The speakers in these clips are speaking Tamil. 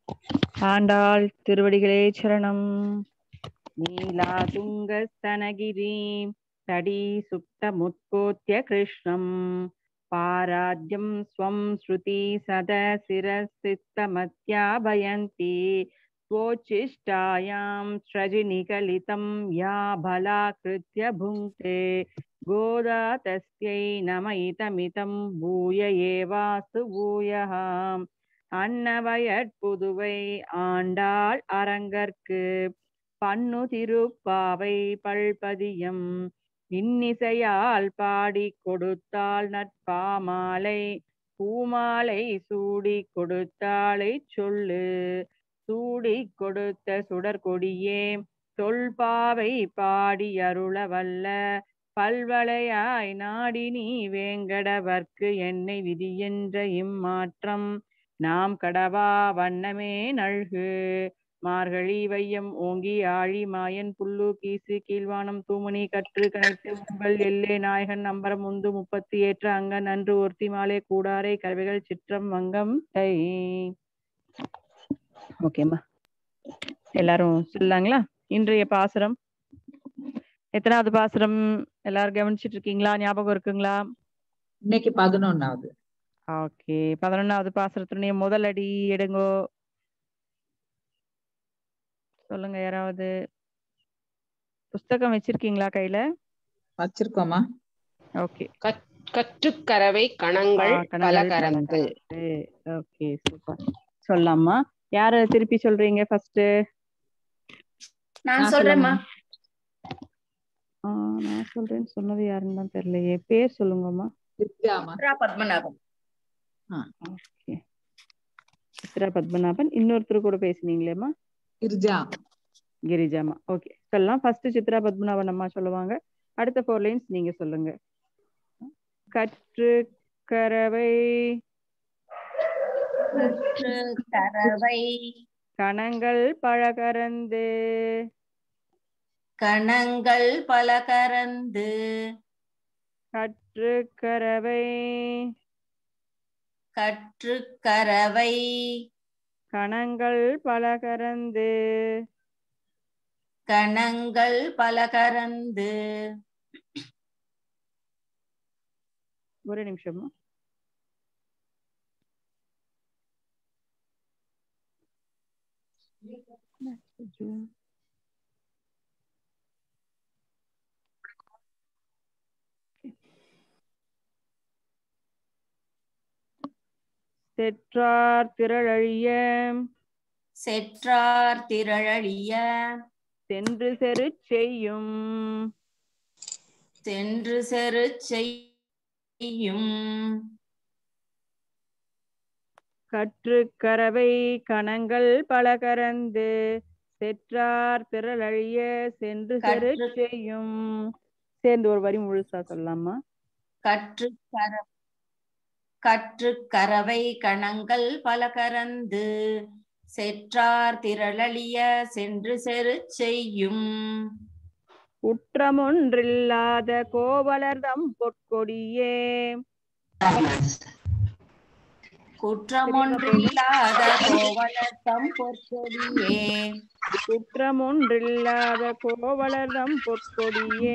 ஆண்டாள் திருவடிகளே சரணம் நீலாதுங்கஸ்தனகிரீம் தடி சுப்த முத்கோத்ய கிருஷ்ணம் பாராத்யம் ஸ்வம் ஸ்ருதி சத சிரசித்தமத்யாபயந்தி स्वोच्छिष्टायां सृजिनिकलितं या बलाकृत्य भुङ्क्ते गोदा तस्यै नमयितमितं भूय एवास्तु भूयः அன்னவயற்புதுவை ஆண்டாள் அரங்கற்கு பண்ணு திருப்பாவை பல்பதியம் இன்னிசையால் பாடி கொடுத்தாள் நட்பாமாலை பூமாலை சூடி கொடுத்தாளை சொல்லு சூடி கொடுத்த சுடற்கொடியே தொல்பாவை பாடி அருள வல்ல பல்வளையாய் நாடி நீ வேங்கடவர்க்கு என்னை விதி என்ற இம்மாற்றம் நாம் கடவா வண்ணமே நல்கு மார்கழி வையம் ஓங்கி ஆழி மாயன் புல்லு கீசு கீழ்வானம் தூமணி கற்று கனைத்து உங்கள் எல்லே நாயகன் நம்பரம் முந்து முப்பத்தி ஏற்ற அங்க நன்று ஒருத்தி மாலை கூடாரை கருவிகள் சிற்றம் வங்கம் தை ஓகேம்மா எல்லாரும் சொல்லலாங்களா இன்றைய பாசுரம் எத்தனாவது பாசுரம் எல்லாரும் கவனிச்சிட்டு இருக்கீங்களா ஞாபகம் இருக்குங்களா இன்னைக்கு பதினொன்னாவது ஓகே பதினொன்னாவது பாசுரத்துடைய முதல் அடி எடுங்கோ சொல்லுங்க யாராவது புஸ்தகம் வச்சிருக்கீங்களா கையில வச்சிருக்கோமா ஓகே கற்றுக்கரவை கணங்கள் பல கறந்து ஓகே சூப்பர் சொல்லலாமா யாரு திருப்பி சொல்றீங்க ஃபர்ஸ்ட் நான் நான் சொல்றேம்மா நான் சொல்றேன்னு சொன்னது யாருன்னு தான் தெரியலையே பேர் சொல்லுங்கம்மா வித்யாமா ரா பத்மநாபம் ஓகே சித்ரா பத்மநாபன் இன்னொருத்தர் கூட பேசுனீங்களேம்மா கிரிஜா கிரிஜாமா ஓகே சொல்லலாம் ஃபர்ஸ்ட் சித்ரா பத்மநாபன் அம்மா சொல்லுவாங்க அடுத்த ஃபோர் லைன்ஸ் நீங்க சொல்லுங்க கற்று கரவை கரவை கணங்கள் பழகரந்து கணங்கள் பல கறந்து கற்று கரவை கற்று கரவை கணங்கள் பழகரந்து கணங்கள் பல கறந்து ஒரு நிமிஷமா செற்றார் திரளழிய செற்றார் திரழழிய சென்று செரு செய்யும் சென்று செரு செய்யும் கற்று கரவை கணங்கள் பல கறந்து செற்றார் திரளழிய சென்று செரு கற்று- செய்யும் சேர்ந்து ஒரு வரி முழுசா சொல்லலாமா கற்று கர கற்று கரவை கணங்கள் பல கறந்து செற்றார் திரளழிய சென்று செரு செய்யும் குற்றமொன்றில்லாத கோவலர்தம் பொற்கொடியே குற்றமொன்றில்லாத கோவலத்தம் பொற்கொடியே குற்றமொன்றில்லாத கோவலர்தம் பொற்கொடியே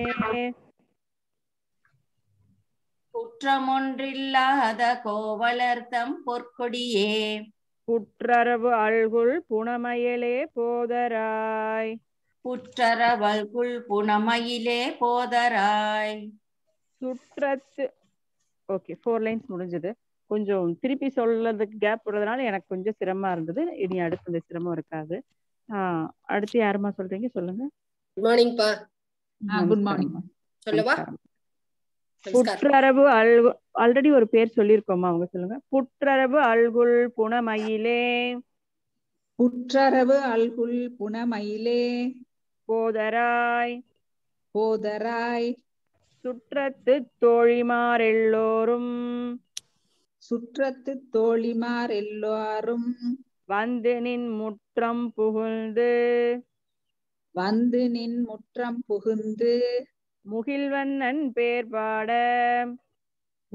குற்றமொன்றில்லாத கோவலர்த்தம் பொற்கொடியே குற்றரவு அல்குல் புனமயலே போதராய் புற்றரவல்குள் புனமயிலே போதராய் சுற்றத்து ஓகே ஃபோர் லைன்ஸ் முடிஞ்சது கொஞ்சம் திருப்பி சொல்றதுக்கு கேப் விடுறதுனால எனக்கு கொஞ்சம் சிரமமா இருந்தது இனி அடுத்து இந்த சிரமம் இருக்காது ஆஹ் அடுத்து யாருமா சொல்றீங்க சொல்லுங்க குட் மார்னிங் பா குட் மார்னிங் நமஸ்காரம்மா. சொல்லவா நமஸ்காரம். நமஸ்காரம் புற்றரவு அல்கு ஆல்ரெடி ஒரு பேர் சொல்லியிருக்கோமா அவங்க சொல்லுங்க புற்றரவு அல்குல் புனமயிலே புற்றரவு அல்குல் புனமயிலே போதராய் போதராய் சுற்றத்து தோழிமார் எல்லோரும் சுற்றத்து தோழிமார் எல்லாரும் வந்து நின் முற்றம் புகுந்து வந்து நின் முற்றம் புகுந்து முகில்வண்ணன் பேர் பாட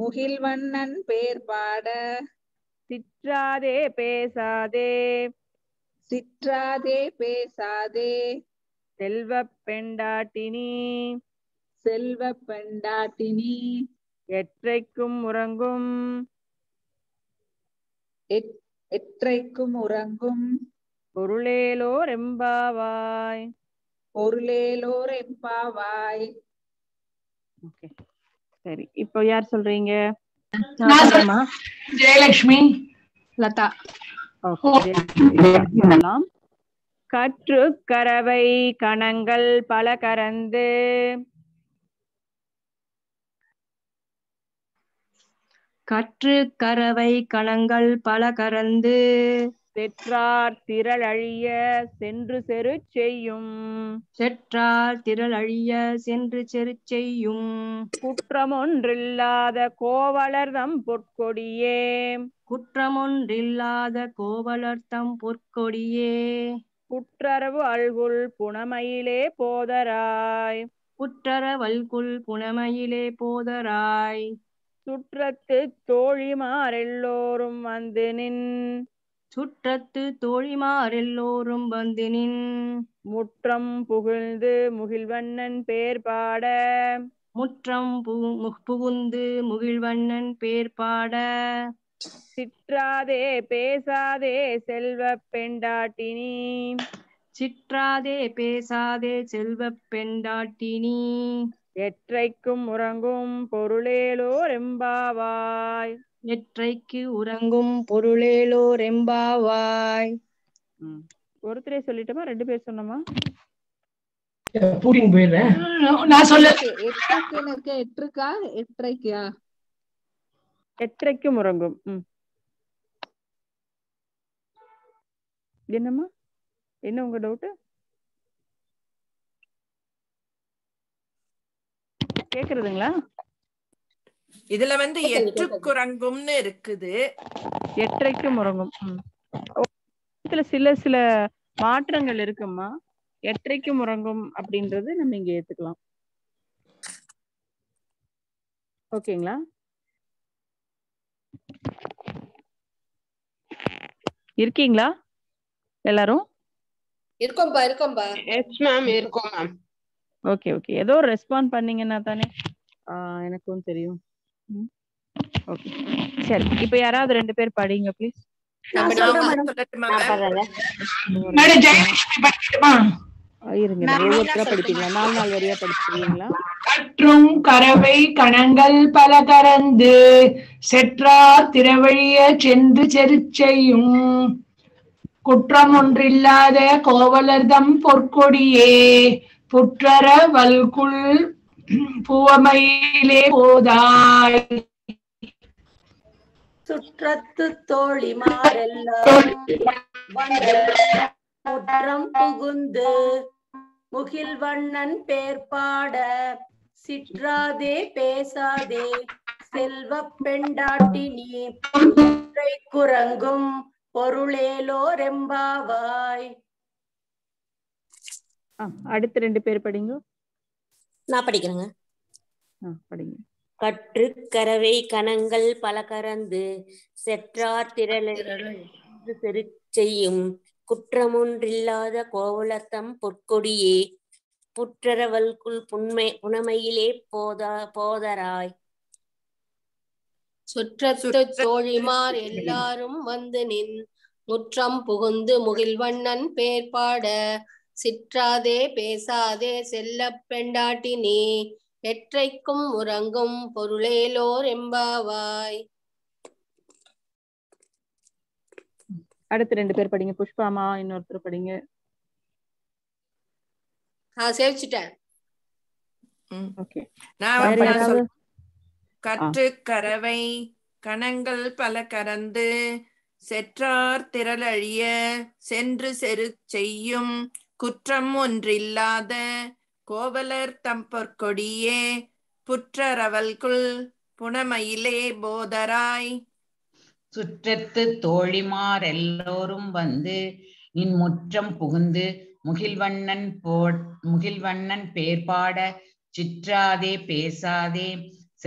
முகில்வண்ணன் பேர் பாட சிற்றாதே பேசாதே சிற்றாதே பேசாதே செல்வ பெண்டாட்டினி செல்வ பெண்டாட்டினி எற்றைக்கும் உறங்கும் எட்- எற்றைக்கும் உறங்கும் பொருளேலோ ரெம்பாவாய் பொருளேலோர் எம்பாவாய் ஓகே சரி இப்போ யார் சொல்றீங்க ஜெயலட்சுமி லதா ஓகே சொல்லலாம் கற்று கரவை கணங்கள் பல கரந்து கற்று கரவை கணங்கள் பல கரந்து செற்றார் திரள் அழிய சென்று செரு செய்யும் செற்றார் திரள் அழிய சென்று செரு செய்யும் குற்றமொன்றில்லாத கோவலர்தம் பொற்கொடியே குற்றமொன்றில்லாத கோவலர்த்தம் பொற்கொடியே குற்றரவு அல்குல் புனமையிலே போதராய் புற்றர வல்குல் புனமையிலே போதராய் சுற்றத்து தோழிமாரெல்லோரும் வந்து நின் சுற்றத்து தோழிமாரெல்லோரும் வந்து நின் முற்றம் புகழ்ந்து முகில்வண்ணன் பேர் பாட முற்றம் பு- மு- புகுந்து முகிழ்வண்ணன் பேர் பாட சிற்றாதே பேசாதே செல்வ பெண்டாட்டினி சிற்றாதே பேசாதே செல்வப் பெண்டாட்டினி எற்றைக்கும் உறங்கும் பொருளேலோ ரெம்பாவாய் எற்றைக்கு உறங்கும் பொருளேலோ ரெம்பாவாய் ம். ஒருத்தரே சொல்லிட்டோமா ரெண்டு பேர் சொன்னோமா பூட்டிங் போயிடுறேன் நான் சொல்ல எட்டுக்குன்னு இருக்க எட்டுக்கா எட்டரைக்கா எற்றைக்கும் உறங்கும் ம் என்னம்மா என்ன உங்க டவுட் கேக்குறதுங்களா இதுல வந்து கேக்குது, கேக்குது. எற்றுக்குறங்கும்னு இருக்குது எற்றைக்கும் உறங்கும் ம். இதுல சில சில மாற்றங்கள் இருக்கும்மா எற்றைக்கும் உறங்கும் அப்படின்றது நம்ம இங்க ஏத்துக்கலாம் ஓகேங்களா இருக்கீங்களா எல்லாரும் இருக்கோம்பா இருக்கோம்பா எஸ் மேம் இருக்கோம் மேம் ஓகே ஓகே ஏதோ ரெஸ்பாண்ட் பண்ணீங்கன்னா தானே ஆஹ் எனக்கும் தெரியும் ஓகே சரி இப்போ யாராவது ரெண்டு பேர் படிங்க ப்ளீஸ் நம்ம நான் நாம- சொல்லட்டுமா நான் ma'am? பரவாயில்ல. மேடம் ஜெயலட்சுமி படிக்கட்டுமா இருங்க நான் ஒவ்வொருத்தரா நான் படிப்பீங்களா நாலு நாள் வரையா படிச்சிருவீங்களா கற்றும் கரவை கணங்கள் பல கரந்து செற்றார் திரவழிய சென்று செருச்செய்யும் குற்றம் ஒன்றில்லாத கோவலர்தம் பொற்கொடியே புற்றர வல்குள் புவமையிலே போதாய் சுற்றத்து தோழிமாரெல்லாம் வந்து முற்றம் புகுந்து முகில்வண்ணன் பேர் பாட சிற்றாதே பேசாதே செல்வ பெண்டாட்டினி ஒற்றை குரங்கும் பொருளேலோ ரெம்பாவாய் ஆ, அடுத்து ரெண்டு பேர் படிங்க நான் படிக்கிறேங்க ஆ, படிங்க கற்று கரவை கணங்கள் பல கறந்து செற்றார் திரள செரு செய்யும் குற்றமொன்றில்லாத கோவலத்தம் பொற்கொடியே புற்றரவல்குள் புன்மை புனமையிலே போதா போதராய் சுற்றத்து தோழிமார் எல்லாரும் வந்து நின் முற்றம் புகுந்து முகில்வண்ணன் பேர் பாட சிற்றாதே பேசாதே செல்லப் பெண்டாட்டி நீ எற்றைக்கும் உறங்கும் பொருளேலோர் எம்பாவாய் அடுத்து ரெண்டு பேர் படிங்க புஷ்பாமா இன்னொருத்தர் படிங்க நான் சேவிச்சுட்டேன் ம். ஓகே நான் வேற வந்து நான் யாராவது சொல் கற்று கரவை கணங்கள் பல கறந்து செற்றார் திரளழிய சென்று செரு செய்யும் குற்றம் ஒன்றில்லாத கோவலர் தம்பொற்கொடியே புற்றரவல்குள் புனமயிலே போதராய் சுற்றத்து தோழிமாரெல்லோரும் வந்து நின் முற்றம் புகுந்து முகில்வண்ணன் போ முகில்வண்ணன் பேர்பாட சிற்றாதே பேசாதே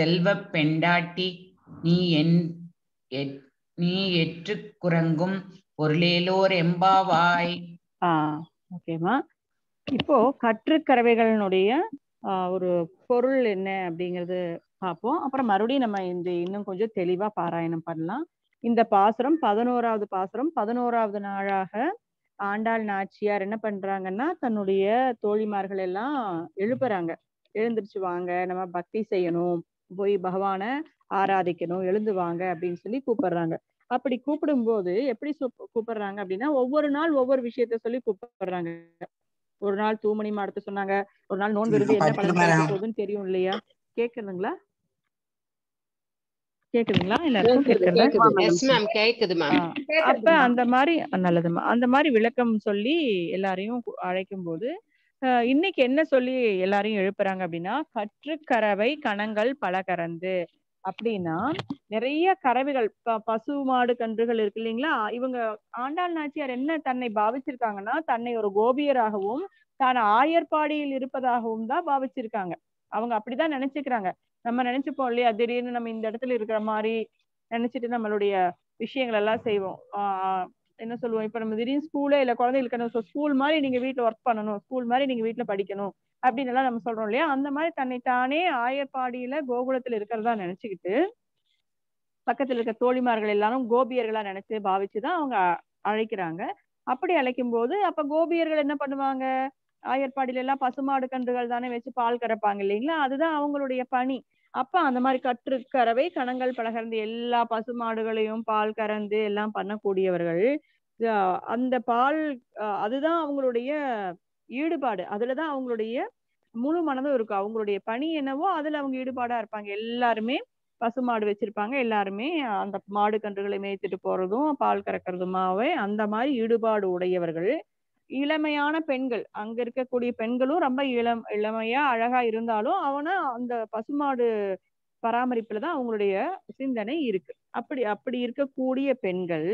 செல்வப் பெண்டாட்டி நீ என் எட்- நீ எற்றுக் குரங்கும் பொருளேலோர் எம்பாவாய் ஆ ஓகேம்மா இப்போ கற்றுக்கறவைகளினுடைய ஆ, ஒரு பொருள் என்ன அப்படிங்கிறது பார்ப்போம் அப்புறம் மறுபடியும் நம்ம இந்த இன்னும் கொஞ்சம் தெளிவா பாராயணம் பண்ணலாம் இந்த பாசுரம் பதினோராவது பாசுரம் பதினோராவது நாளாக ஆண்டாள் நாச்சியார் என்ன பண்றாங்கன்னா தன்னுடைய தோழிமார்கள் எல்லாம் எழுப்புறாங்க எழுந்திருச்சு வாங்க நம்ம பக்தி செய்யணும் போய் பகவானை ஆராதிக்கணும் எழுந்து வாங்க அப்படின்னு சொல்லி கூப்பிடுறாங்க அப்படி கூப்பிடும்போது எப்படி சூப்- கூப்பிடுறாங்க அப்படின்னா ஒவ்வொரு நாள் ஒவ்வொரு விஷயத்த சொல்லி கூப்பிடுறாங்க ஒரு நாள் தூமணி மாடத்தை சொன்னாங்க ஒரு நாள் நோன்பு இருந்து என்ன பலன் கிடைக்க போகுதுன்னு தெரியும் இல்லையா கேக்குதுங்களா கேக்குதுங்களா எல்லாருக்கும் கேக்குதா எஸ் மேம் கேக்குதுமா ஆ, அப்ப அந்த மாதிரி நல்லதும்மா அந்த மாதிரி விளக்கம் சொல்லி எல்லாரையும் கு- அழைக்கும் போது அஹ், இன்னைக்கு என்ன சொல்லி எல்லாரையும் எழுப்புறாங்க அப்படின்னா கற்றுக்கறவை கணங்கள் பல கறந்து அப்படின்னா நிறைய கறவைகள் ப- பசு மாடு கன்றுகள் இருக்கு இல்லைங்களா இவங்க ஆண்டாள் நாச்சியார் என்ன தன்னை பாவிச்சிருக்காங்கன்னா தன்னை ஒரு கோபியராகவும் தான் ஆயர்பாடியில் இருப்பதாகவும் தான் பாவிச்சிருக்காங்க அவங்க அப்படிதான் நினைச்சுக்கிறாங்க நம்ம நினைச்சுப்போம் இல்லையா திடீர்னு நம்ம இந்த இடத்துல இருக்கிற மாதிரி நினைச்சிட்டு நம்மளுடைய விஷயங்கள் எல்லாம் செய்வோம் ஆஹ் என்ன சொல்லுவோம் இப்ப நம்ம திடீர்னு ஸ்கூலே இல்ல குழந்தைகளுக்கு ஸ்கூல் மாதிரி நீங்க வீட்ல ஒர்க் பண்ணணும் ஸ்கூல் மாதிரி நீங்க வீட்ல படிக்கணும் அப்படின்னு எல்லாம் நம்ம சொல்றோம் இல்லையா அந்த மாதிரி தன்னை தானே ஆயர்பாடியில கோகுலத்துல இருக்கிறதா நினைச்சுக்கிட்டு பக்கத்துல இருக்க தோழிமார்கள் எல்லாரும் கோபியர்களா நினைச்சு பாவிச்சுதான் அவங்க அழைக்கிறாங்க அப்படி அழைக்கும் போது அப்ப கோபியர்கள் என்ன பண்ணுவாங்க ஆயர்பாடியில எல்லாம் பசுமாடு கன்றுகள் தானே வச்சு பால் கறப்பாங்க இல்லைங்களா அதுதான் அவங்களுடைய பணி அப்ப அந்த மாதிரி கற்று கறவை கணங்கள் பலகர்ந்து எல்லா பசுமாடுகளையும் பால் கறந்து எல்லாம் பண்ணக்கூடியவர்கள் அஹ் அந்த பால் அஹ் அதுதான் அவங்களுடைய ஈடுபாடு அதுலதான் அவங்களுடைய முழு மனதும் இருக்கும் அவங்களுடைய பணி என்னவோ அதுல அவங்க ஈடுபாடா இருப்பாங்க எல்லாருமே பசுமாடு வச்சிருப்பாங்க எல்லாருமே அந்த மாடு கன்றுகளை மேய்த்துட்டு போறதும் பால் கறக்கிறதுமாவே அந்த மாதிரி ஈடுபாடு உடையவர்கள் இளமையான பெண்கள் அங்க இருக்கக்கூடிய பெண்களும் ரொம்ப இளம் இளமையா அழகா இருந்தாலும் அவன அந்த பசுமாடு பராமரிப்புல தான் அவங்களுடைய சிந்தனை இருக்கு அப்படி அப்படி இருக்கக்கூடிய பெண்கள்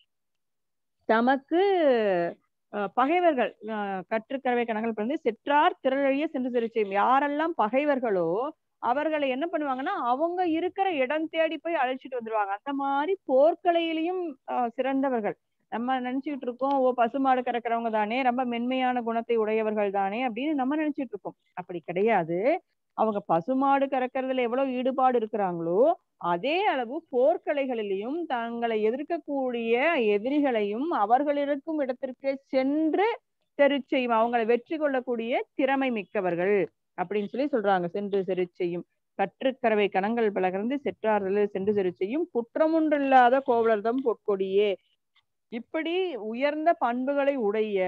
தமக்கு அஹ், பகைவர்கள் அஹ், கற்றுக்கறவை கணங்கள் பிறந்து செற்றார் திரளழிய சென்று சென்று செய்யும் யாரெல்லாம் பகைவர்களோ அவர்களை என்ன பண்ணுவாங்கன்னா அவங்க இருக்கிற இடம் தேடி போய் அழைச்சிட்டு வந்துருவாங்க அந்த மாதிரி போர்க்கலையிலையும் அஹ், சிறந்தவர்கள் நம்ம நினைச்சுக்கிட்டு இருக்கோம் ஓ பசுமாடு கறக்கிறவங்க தானே ரொம்ப மென்மையான குணத்தை உடையவர்கள் தானே அப்படின்னு நம்ம நினைச்சிட்டு இருக்கோம் அப்படி கிடையாது அவங்க பசுமாடு கறக்கிறதுல எவ்வளவு ஈடுபாடு இருக்கிறாங்களோ அதே அளவு போர்க்கலைகளிலையும் தங்களை எதிர்க்கக்கூடிய எதிரிகளையும் அவர்கள் இருக்கும் இடத்திற்கு சென்று தெரு செய்யும் அவங்களை வெற்றி கொள்ளக்கூடிய திறமை மிக்கவர்கள் அப்படின்னு சொல்லி சொல்றாங்க சென்று செரு செய்யும் கற்றுக்கறவை கணங்கள் பலகர்ந்து செற்றார்கள் சென்று செரு செய்யும் குற்றமொன்றில்லாத கோவலர்தம் பொற்கொடியே இப்படி உயர்ந்த பண்புகளை உடைய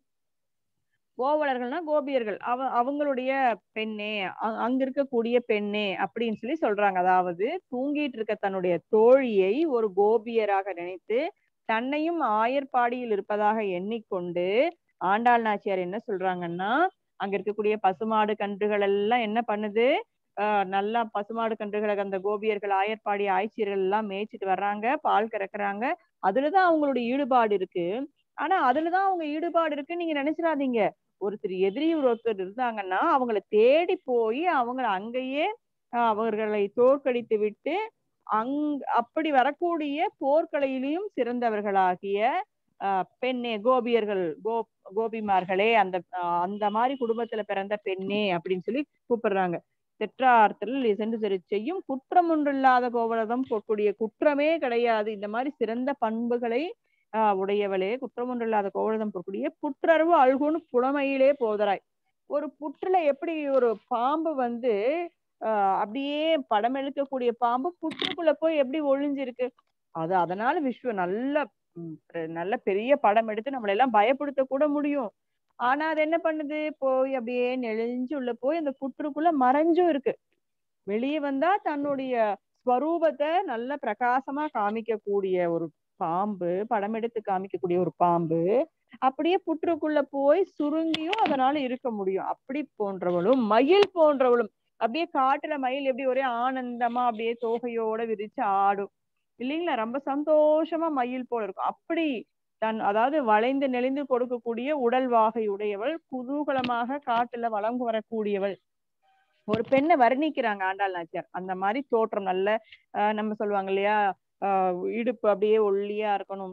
கோவலர்கள்னா கோபியர்கள் அவ அவங்களுடைய பெண்ணே அ- அங்க இருக்கக்கூடிய பெண்ணே அப்படின்னு சொல்லி சொல்றாங்க அதாவது தூங்கிட்டு இருக்க தன்னுடைய தோழியை ஒரு கோபியராக நினைத்து தன்னையும் ஆயர்பாடியில் இருப்பதாக எண்ணிக்கொண்டு ஆண்டாள் நாச்சியார் என்ன சொல்றாங்கன்னா அங்க இருக்கக்கூடிய பசுமாடு கன்றுகள் எல்லாம் என்ன பண்ணுது ஆஹ் நல்லா பசுமாடு கன்றுகளை அந்த கோபியர்கள் ஆயர்பாடி ஆய்ச்சியர்கள் எல்லாம் மேய்ச்சிட்டு வர்றாங்க பால் கறக்குறாங்க அதுலதான் அவங்களுடைய ஈடுபாடு இருக்கு ஆனா அதுலதான் அவங்க ஈடுபாடு இருக்குன்னு நீங்க நினைச்சிடாதீங்க ஒருத்தர் எதிரி ஒருத்தர் இருந்தாங்கன்னா அவங்கள தேடி போய் அவங்கள அங்கேயே ஆஹ் அவர்களை தோற்கடித்து விட்டு அங் அப்படி வரக்கூடிய போர்க்கலையிலையும் சிறந்தவர்களாகிய ஆஹ் பெண்ணே கோபியர்கள் கோ கோபிமார்களே அந்த ஆஹ் அந்த மாதிரி குடும்பத்துல பிறந்த பெண்ணே அப்படின்னு சொல்லி கூப்பிடுறாங்க தெற்றார்த்தல் சென்று செரு செய்யும் குற்றம் ஒன்றில்லாத கோவலதம் போக்கூடிய குற்றமே கிடையாது இந்த மாதிரி சிறந்த பண்புகளை ஆஹ் உடையவளே குற்றம் ஒன்றில்லாத கோவலதம் போக்கூடிய புற்றறிவு அல்குன்னு புலமையிலே போதராய் ஒரு புற்றுல எப்படி ஒரு பாம்பு வந்து ஆஹ் அப்படியே படம் எடுக்கக்கூடிய பாம்பு புற்றுக்குள்ள போய் எப்படி ஒளிஞ்சிருக்கு அது அதனால விஸ்வ நல்ல ம், பெ- நல்ல பெரிய படம் எடுத்து நம்மளை எல்லாம் பயப்படுத்த கூட முடியும் ஆனா அது என்ன பண்ணுது போய் அப்படியே நெளிஞ்சு உள்ள போய் அந்த புற்றுக்குள்ள மறைஞ்சும் இருக்கு வெளியே வந்தா தன்னுடைய ஸ்வரூபத்தை நல்ல பிரகாசமா காமிக்கக்கூடிய ஒரு பாம்பு படம் எடுத்து காமிக்கக்கூடிய ஒரு பாம்பு அப்படியே புற்றுக்குள்ள போய் சுருங்கியும் அதனால இருக்க முடியும் அப்படி போன்றவளும் மயில் போன்றவளும் அப்படியே காட்டுல மயில் எப்படி ஒரே ஆனந்தமா அப்படியே தோகையோட விரிச்சு ஆடும் இல்லைங்களா ரொம்ப சந்தோஷமா மயில் போல இருக்கும் அப்படி தன் அதாவது வளைந்து நெளிந்து கொடுக்கக்கூடிய உடல் வாகை உடையவள் குதூகலமாக காட்டுல வளம் வரக்கூடியவள் ஒரு பெண்ணை வர்ணிக்கிறாங்க ஆண்டாள் நாச்சியார் அந்த மாதிரி தோற்றம் நல்ல ஆஹ் நம்ம சொல்லுவாங்க இல்லையா ஆஹ் இடுப்பு அப்படியே ஒல்லியா இருக்கணும்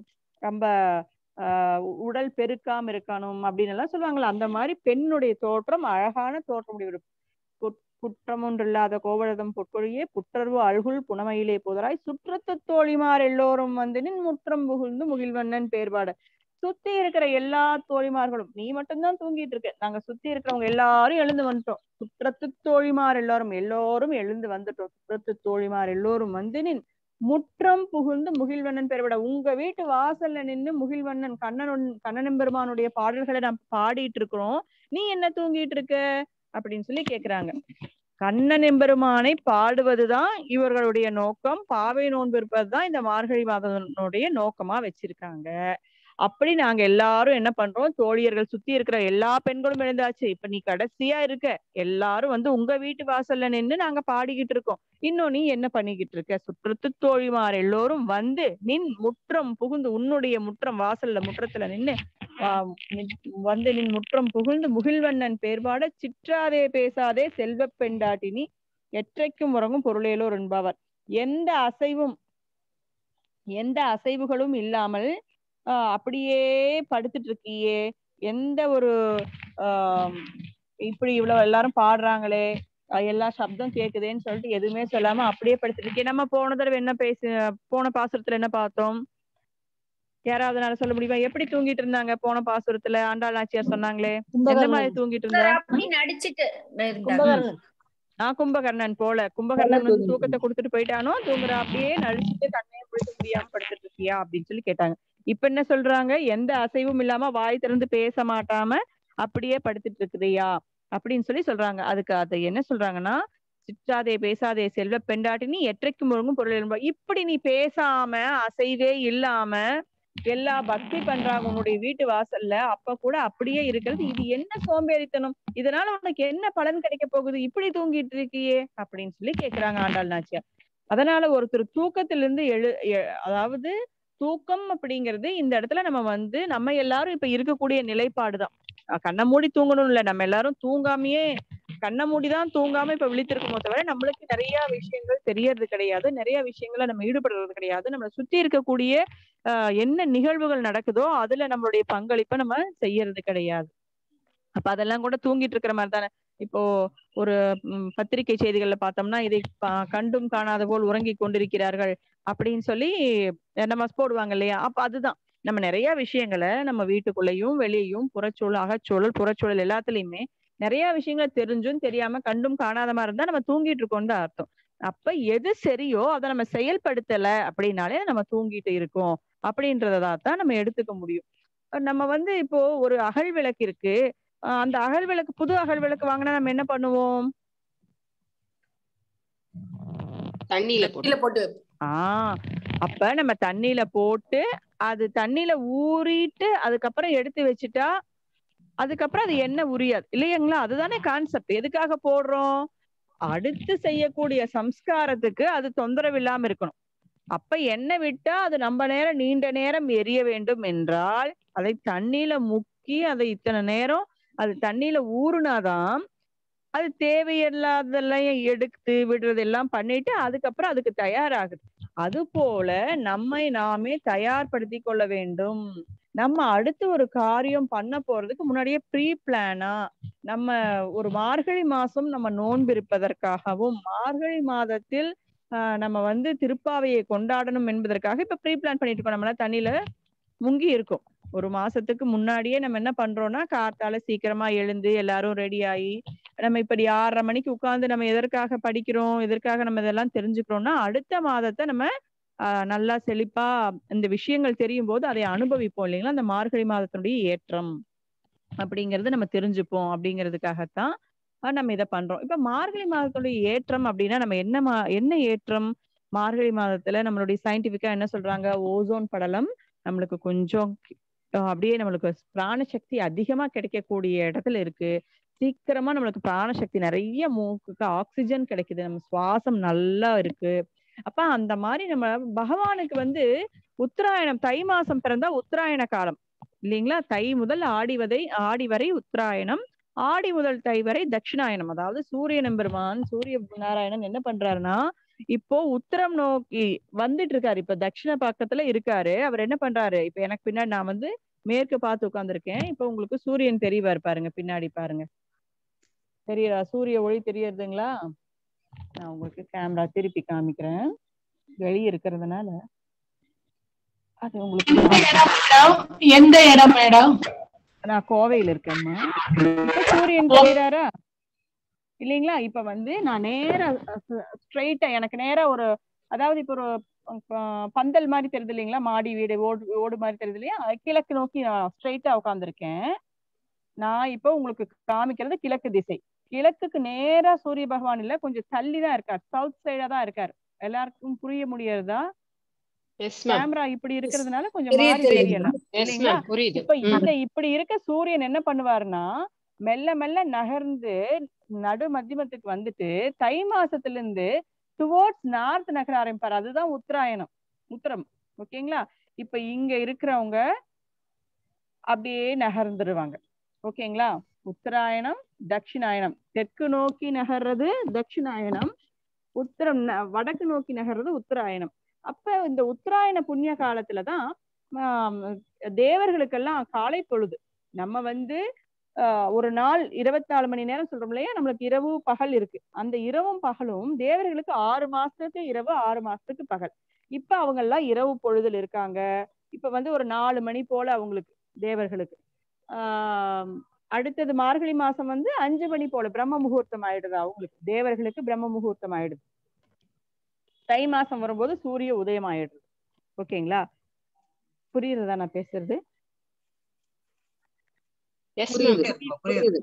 ரொம்ப ஆஹ் உடல் பெருக்காம இருக்கணும் அப்படின்னு எல்லாம் சொல்லுவாங்கல்ல அந்த மாதிரி பெண்ணுடைய தோற்றம் அழகான தோற்றம் உடைய ஒரு குட்- குற்றம் ஒன்றில்லாத கோவலதம் பொற்கொழியே புற்றர்வு அழுகுல் புனமையிலே புதராய் சுற்றத்து தோழிமார் எல்லோரும் வந்து நின் முற்றம் புகுந்து முகில்வண்ணன் பேர்பாட சுத்தி இருக்கிற எல்லா தோழிமார்களும் நீ மட்டும்தான் தூங்கிட்டு இருக்க நாங்க சுத்தி இருக்கிறவங்க எல்லாரும் எழுந்து வந்துட்டோம் சுற்றத்து தோழிமார் எல்லாரும் எல்லோரும் எழுந்து வந்துட்டோம் சுற்றத்து தோழிமார் எல்லோரும் வந்து நின் முற்றம் புகுந்து முகில்வண்ணன் பெருவிட உங்க வீட்டு வாசல்ல நின்னு முகில்வண்ணன் கண்ணன் கண்ணன் பெருமானுடைய பாடல்களை நாம் பாடிட்டு இருக்கிறோம் நீ என்ன தூங்கிட்டு இருக்க அப்படின்னு சொல்லி கேக்குறாங்க கண்ணன் எம்பெருமானை பாடுவதுதான் இவர்களுடைய நோக்கம் பாவை நோன்பு இருப்பதுதான் இந்த மார்கழி மாதனுடைய நோக்கமா வச்சிருக்காங்க அப்படி நாங்க எல்லாரும் என்ன பண்றோம் தோழியர்கள் சுத்தி இருக்கிற எல்லா பெண்களும் எழுந்தாச்சு இப்ப நீ கடைசியா இருக்க எல்லாரும் வந்து உங்க வீட்டு வாசல்ல நின்னு நாங்க பாடிக்கிட்டு இருக்கோம் இன்னும் நீ என்ன பண்ணிக்கிட்டு இருக்க சுற்றத்து தோழிமார் எல்லோரும் வந்து நின் முற்றம் புகுந்து உன்னுடைய முற்றம் வாசல்ல முற்றத்துல நின்னு ஆஹ் நின்- வந்து நின் முற்றம் புகுந்து முகில்வண்ணன் பேர்பாட சிற்றாதே பேசாதே செல்வ பெண்டாட்டினி எற்றைக்கும் உறங்கும் பொருளேலோர் என்பவர் எந்த அசைவும் எந்த அசைவுகளும் இல்லாமல் ஆஹ் அப்படியே படுத்துட்டு இருக்கியே எந்த ஒரு ஆஹ் இப்படி இவ்வளவு எல்லாரும் பாடுறாங்களே அஹ் எல்லா சப்தம் கேக்குதேன்னு சொல்லிட்டு எதுவுமே சொல்லாம அப்படியே படுத்துட்டு இருக்கே நம்ம போன தடவை என்ன பேசு போன பாசுரத்துல என்ன பார்த்தோம் யாராவது என்னால சொல்ல முடியுமா எப்படி தூங்கிட்டு இருந்தாங்க போன பாசுரத்துல ஆண்டாள் நாச்சியார் சொன்னாங்களே எந்த மாதிரி தூங்கிட்டு இருந்தா அப்படி நடிச்சிட்டு கும்பகர்ணன் நான் கும்பகர்ணன் போல கும்பகர்ணன் வந்து தூக்கத்தை கொடுத்துட்டு போயிட்டானோ தூங்குற அப்படியே நடிச்சுட்டு கண்ணையே பிடிக்க முடியாம படுத்துட்டு இருக்கியா அப்படின்னு சொல்லி கேட்டாங்க இப்ப என்ன சொல்றாங்க எந்த அசைவும் இல்லாம வாய் திறந்து பேச மாட்டாம அப்படியே படுத்துட்டு இருக்குதையா அப்படின்னு சொல்லி சொல்றாங்க அதுக்கு அதை என்ன சொல்றாங்கன்னா சிற்றாதே பேசாதே செல்வ பெண்டாட்டினி எற்றைக்கு முழுங்கும் பொருள் என்பா இப்படி நீ பேசாம அசைவே இல்லாம எல்லா பக்தி பண்றாங்க உன்னுடைய வீட்டு வாசல்ல அப்ப கூட அப்படியே இருக்கிறது இது என்ன சோம்பேறித்தனம் இதனால உனக்கு என்ன பலன் கிடைக்க போகுது இப்படி தூங்கிட்டு இருக்கியே அப்படின்னு சொல்லி கேக்குறாங்க ஆண்டாள் நாச்சியார் அதனால ஒருத்தர் தூக்கத்திலிருந்து எழு எ- அதாவது தூக்கம் அப்படிங்கிறது இந்த இடத்துல நம்ம வந்து நம்ம எல்லாரும் இப்ப இருக்கக்கூடிய நிலைப்பாடுதான் அஹ் கண்ணை மூடி தூங்கணும் இல்ல நம்ம எல்லாரும் தூங்காமையே கண்ணை மூடிதான் தூங்காம இப்ப விழித்திருக்கோமோ தவிர நம்மளுக்கு நிறைய விஷயங்கள் தெரியறது கிடையாது நிறைய விஷயங்களை நம்ம ஈடுபடுறது கிடையாது நம்மளை சுத்தி இருக்கக்கூடிய ஆஹ் என்ன நிகழ்வுகள் நடக்குதோ அதுல நம்மளுடைய பங்களிப்பை நம்ம செய்யறது கிடையாது அப்ப அதெல்லாம் கூட தூங்கிட்டு இருக்கிற மாதிரி தானே இப்போ ஒரு ம், பத்திரிகை செய்திகள்ல பார்த்தோம்னா இதை பா- கண்டும் காணாத போல் உறங்கிக் கொண்டிருக்கிறார்கள் அப்படின்னு சொல்லி அஹ் நம்ம போடுவாங்க இல்லையா அப்ப அதுதான் நம்ம நிறைய விஷயங்களை நம்ம வீட்டுக்குள்ளேயும் வெளியேயும் புறச்சூழல் அகச்சூழல் புறச்சூழல் எல்லாத்துலயுமே நிறைய விஷயங்களை தெரிஞ்சும் தெரியாம கண்டும் காணாத மாதிரி இருந்தா நம்ம தூங்கிட்டு இருக்கோம்னு தான் அர்த்தம் அப்ப எது சரியோ அதை நம்ம செயல்படுத்தல அப்படின்னாலே நம்ம தூங்கிட்டு இருக்கோம் அப்படின்றதா தான் நம்ம எடுத்துக்க முடியும் அஹ் நம்ம வந்து இப்போ ஒரு அகல் விளக்கு இருக்கு அஹ் அந்த அகல் விளக்கு புது அகல் விளக்கு வாங்கினா நம்ம என்ன பண்ணுவோம் தண்ணியில கீழே போட்டு ஆஹ் அப்ப நம்ம தண்ணியில போட்டு அது தண்ணியில ஊறிட்டு அதுக்கப்புறம் எடுத்து வச்சுட்டா அதுக்கப்புறம் அது எண்ணெய் உரியாது இல்லையாங்களா அதுதானே கான்செப்ட் எதுக்காக போடுறோம் அடுத்து செய்யக்கூடிய சம்ஸ்காரத்துக்கு அது தொந்தரவு இல்லாம இருக்கணும் அப்ப எண்ணெய் விட்டா அது நம்ம நேரம் நீண்ட நேரம் எரிய வேண்டும் என்றால் அதை தண்ணியில முக்கி அதை இத்தனை நேரம் அது தண்ணியில ஊறுனாதான் அது தேவையில்லாததெல்லாம் எடுத்து விடுறதெல்லாம் பண்ணிட்டு அதுக்கப்புறம் அதுக்கு தயாராகுது அது போல நம்மை நாமே தயார்படுத்தி கொள்ள வேண்டும் நம்ம அடுத்து ஒரு காரியம் பண்ண போறதுக்கு முன்னாடியே ப்ரீ பிளானா நம்ம ஒரு மார்கழி மாசம் நம்ம நோன்பு இருப்பதற்காகவும் மார்கழி மாதத்தில் ஆஹ் நம்ம வந்து திருப்பாவையை கொண்டாடணும் என்பதற்காக இப்ப ப்ரீ பிளான் பண்ணிட்டு இருக்கோம் நம்மளாம் தண்ணியில முங்கி இருக்கும் ஒரு மாசத்துக்கு முன்னாடியே நம்ம என்ன பண்றோம்னா காத்தால சீக்கிரமா எழுந்து எல்லாரும் ரெடி ஆகி நம்ம இப்படி ஆறரை மணிக்கு உட்கார்ந்து நம்ம எதற்காக படிக்கிறோம் எதற்காக நம்ம இதெல்லாம் தெரிஞ்சுக்கிறோம்னா அடுத்த மாதத்தை நம்ம ஆஹ் நல்லா செழிப்பா இந்த விஷயங்கள் தெரியும் போது அதை அனுபவிப்போம் இல்லைங்களா அந்த மார்கழி மாதத்தினுடைய ஏற்றம் அப்படிங்கறது நம்ம தெரிஞ்சுப்போம் அப்படிங்கிறதுக்காகத்தான் ஆஹ் நம்ம இதை பண்றோம் இப்ப மார்கழி மாதத்துடைய ஏற்றம் அப்படின்னா நம்ம என்ன மா என்ன ஏற்றம் மார்கழி மாதத்துல நம்மளுடைய சயின்டிபிக்கா என்ன சொல்றாங்க ஓசோன் படலம் நம்மளுக்கு கொஞ்சம் அஹ் அப்படியே நம்மளுக்கு பிராணசக்தி அதிகமா கிடைக்கக்கூடிய இடத்துல இருக்கு சீக்கிரமா நம்மளுக்கு பிராணசக்தி நிறைய மூக்குக்கு ஆக்சிஜன் கிடைக்குது நம்ம சுவாசம் நல்லா இருக்கு அப்ப அந்த மாதிரி நம்ம பகவானுக்கு வந்து உத்தராயணம் தை மாசம் பிறந்தா உத்தராயண காலம் இல்லைங்களா தை முதல் ஆடி வதை ஆடி வரை உத்தராயணம் ஆடி முதல் தை வரை தட்சிணாயனம் அதாவது சூரியன் பெருமான் சூரிய நாராயணன் என்ன பண்றாருன்னா இப்போ உத்தரம் நோக்கி வந்துட்டு இருக்காரு இப்ப தட்சிண பக்கத்துல இருக்காரு அவர் என்ன பண்றாரு இப்ப எனக்கு பின்னாடி நான் வந்து மேற்கு பார்த்து உட்கார்ந்திருக்கேன் இப்ப உங்களுக்கு சூரியன் தெரியவாரு பாருங்க பின்னாடி பாருங்க தெரியுதா சூரிய ஒளி தெரியறதுங்களா நான் உங்களுக்கு கேமரா திருப்பி காமிக்கிறேன் வெளிய இருக்கிறதுனால அது உங்களுக்கு மேடம் எந்த இடம் மேடம் நான் கோவையில இருக்கேம்மா இப்ப சூரியன் தெரியுறாரா இல்லைங்களா இப்ப வந்து நான் நேரா ஸ்ட்ரைட்டா எனக்கு நேரா ஒரு அதாவது இப்ப ஒரு அஹ், பந்தல் மாதிரி தெரியுது இல்லைங்களா மாடி வீடு ஓடு ஓடு மாதிரி தெரியுது இல்லையா கிழக்கு நோக்கி நான் ஸ்ட்ரைட்டா உட்காந்துருக்கேன் நான் இப்போ உங்களுக்கு காமிக்கிறது கிழக்கு திசை கிழக்குக்கு நேரா சூரிய பகவான் இல்ல கொஞ்சம் தள்ளி தான் இருக்கார் சவுத் சைடா தான் இருக்கார் எல்லாருக்கும் புரிய முடியறதா எஸ் மேம் கேமரா இப்படி இருக்கிறதுனால கொஞ்சம் தெரியுது, மாறி தெரியுது. தெரியலாம் எஸ் இல்லைங்களா மேம் புரியுது இப்ப ம். இந்த இப்படி இருக்க சூரியன் என்ன பண்ணுவாருன்னா மெல்ல மெல்ல நகர்ந்து நடு மத்தியமத்துக்கு வந்துட்டு தை மாசத்துல இருந்து டுவோர்ட்ஸ் நார்த் நகர ஆரம்பிப்பாரு அதுதான் உத்தராயணம் உத்தரம் ஓகேங்களா இப்ப இங்க இருக்கிறவங்க அப்படியே நகர்ந்துருவாங்க ஓகேங்களா உத்தராயணம் தட்சிணாயனம் தெற்கு நோக்கி நகர்றது தட்சிணாயனம் உத்தரம் ந- வடக்கு நோக்கி நகர்றது உத்தராயணம் அப்ப இந்த உத்தராயண புண்ணிய காலத்துலதான் ஆம், தேவர்களுக்கெல்லாம் காலை பொழுது நம்ம வந்து ஆஹ், ஒரு நாள் இருபத்தி நாலு மணி நேரம் சொல்றோம் இல்லையா நம்மளுக்கு இரவு பகல் இருக்கு அந்த இரவும் பகலும் தேவர்களுக்கு ஆறு மாசத்துக்கு இரவு ஆறு மாசத்துக்கு பகல் இப்ப அவங்க எல்லாம் இரவு பொழுதுல இருக்காங்க இப்ப வந்து ஒரு நாலு மணி போல அவங்களுக்கு தேவர்களுக்கு ஆஹ் அடுத்தது மார்கழி மாசம் வந்து அஞ்சு மணி போல பிரம்ம முகூர்த்தம் ஆயிடுது அவங்களுக்கு தேவர்களுக்கு பிரம்ம முகூர்த்தம் ஆயிடுது தை மாசம் வரும்போது சூரிய உதயம் ஆயிடுது ஓகேங்களா புரியுறதா நான் பேசுறது எஸ் புரியுது மேம் புரியுது